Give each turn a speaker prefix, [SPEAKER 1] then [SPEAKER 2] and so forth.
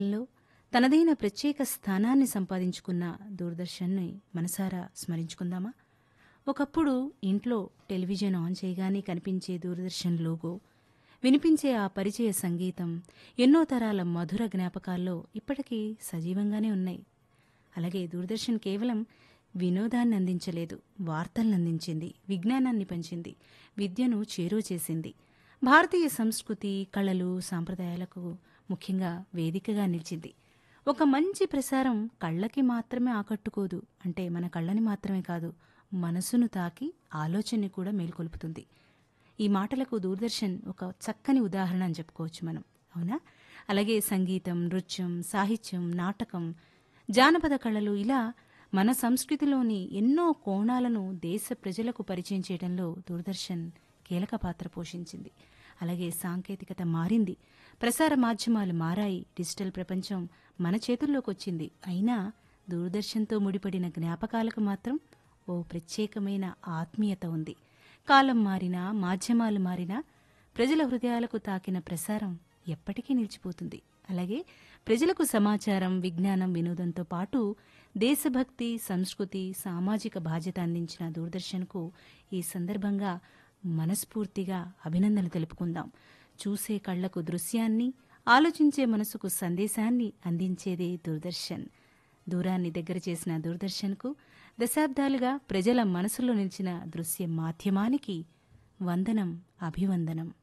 [SPEAKER 1] లో తనదైన ప్రత్యేక స్థానాన్ని సంపాదించుకున్న దూరదర్శన్ని మనసారా స్మరించుకుందామా ఒకప్పుడు ఇంట్లో టెలివిజన్ ఆన్ చేయగానే కనిపించే దూరదర్శన్ లోగో వినిపించే ఆ పరిచయ సంగీతం ఎన్నో తరాల మధుర జ్ఞాపకాల్లో ఇప్పటికీ సజీవంగానే ఉన్నాయి అలాగే దూరదర్శన్ కేవలం వినోదాన్ని అందించలేదు వార్తలను అందించింది విజ్ఞానాన్ని పంచింది విద్యను చేరువ చేసింది భారతీయ సంస్కృతి కళలు సాంప్రదాయాలకు ముఖ్యంగా వేదికగా నిలిచింది ఒక మంచి ప్రసారం కళ్ళకి మాత్రమే ఆకట్టుకోదు అంటే మన కళ్ళని మాత్రమే కాదు మనసును తాకి ఆలోచనని కూడా మేల్కొల్పుతుంది ఈ మాటలకు దూరదర్శన్ ఒక చక్కని ఉదాహరణ అని చెప్పుకోవచ్చు మనం అవునా అలాగే సంగీతం నృత్యం సాహిత్యం నాటకం జానపద కళలు ఇలా మన సంస్కృతిలోని ఎన్నో కోణాలను దేశ ప్రజలకు పరిచయం చేయడంలో దూరదర్శన్ కీలక పాత్ర పోషించింది అలాగే సాంకేతికత మారింది ప్రసార మాధ్యమాలు మారాయి డిజిటల్ ప్రపంచం మన చేతుల్లోకి వచ్చింది అయినా దూరదర్శన్తో ముడిపడిన జ్ఞాపకాలకు మాత్రం ఓ ప్రత్యేకమైన ఆత్మీయత ఉంది కాలం మారినా మాధ్యమాలు మారినా ప్రజల హృదయాలకు తాకిన ప్రసారం ఎప్పటికీ నిలిచిపోతుంది అలాగే ప్రజలకు సమాచారం విజ్ఞానం వినోదంతో పాటు దేశభక్తి సంస్కృతి సామాజిక బాధ్యత అందించిన దూరదర్శన్కు ఈ సందర్భంగా మనస్ఫూర్తిగా అభినందనలు తెలుపుకుందాం చూసే కళ్లకు దృశ్యాన్ని ఆలోచించే మనసుకు సందేశాన్ని అందించేదే దూరదర్శన్ దూరాన్ని దగ్గర చేసిన దూరదర్శన్కు దశాబ్దాలుగా ప్రజల మనసులో నిలిచిన దృశ్య మాధ్యమానికి వందనం అభివందనం